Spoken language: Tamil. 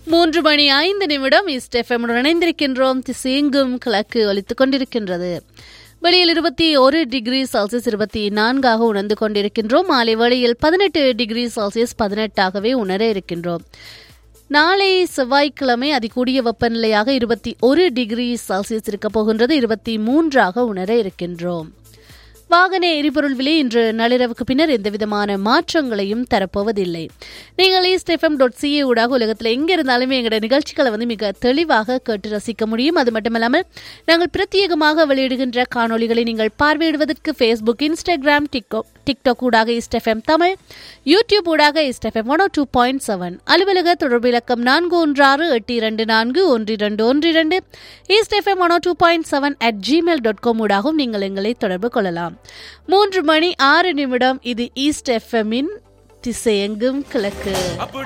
மூன்று மணி ஐந்து நிமிடம் ஈஸ்ட் எஃப்எம் இணைந்திருக்கின்றோம் திசையெங்கும் கிழக்கு ஒலித்துக் கொண்டிருக்கின்றது வெளியில் இருபத்தி ஒரு டிகிரி செல்சியஸ் இருபத்தி நான்காக உணர்ந்து கொண்டிருக்கின்றோம் மாலை வேளையில் பதினெட்டு டிகிரி செல்சியஸ் பதினெட்டாகவே உணர இருக்கின்றோம் நாளை செவ்வாய்க்கிழமை அதிகூடிய வெப்பநிலையாக இருபத்தி ஒரு டிகிரி செல்சியஸ் இருக்க போகின்றது இருபத்தி மூன்றாக உணர இருக்கின்றோம் வாகன எரிபொருள் விலை இன்று நள்ளிரவுக்கு பின்னர் எந்தவிதமான மாற்றங்களையும் தரப்போவதில்லை நீங்கள் ஈஸ்ட் எஃப்எம் டாட் சிஏ ஊடாக உலகத்தில் எங்கே இருந்தாலுமே எங்களோட நிகழ்ச்சிகளை வந்து மிக தெளிவாக கேட்டு ரசிக்க முடியும் அது மட்டுமல்லாமல் நாங்கள் பிரத்யேகமாக வெளியிடுகின்ற காணொளிகளை நீங்கள் பார்வையிடுவதற்கு ஃபேஸ்புக் இன்ஸ்டாகிராம் டிக்டாக் டிக்டாக் ஊடாக ஈஸ்ட் எஃப்எம் தமிழ் யூடியூப் ஊடாக east FM one two point seven அலுவலக தொடர்பு இலக்கம் நான்கு ஒன்று ஆறு எட்டு இரண்டு நான்கு ஒன்று இரண்டு ஒன்று இரண்டு east FM one two point seven at Gmail dot com ஊடாகவும் நீங்கள் எங்களை தொடர்பு கொள்ளலாம் மூன்று மணி ஆறு நிமிடம் இது ஈஸ்ட் எஃப்எம்மின் திசையெங்கும் கிழக்கு அப்படி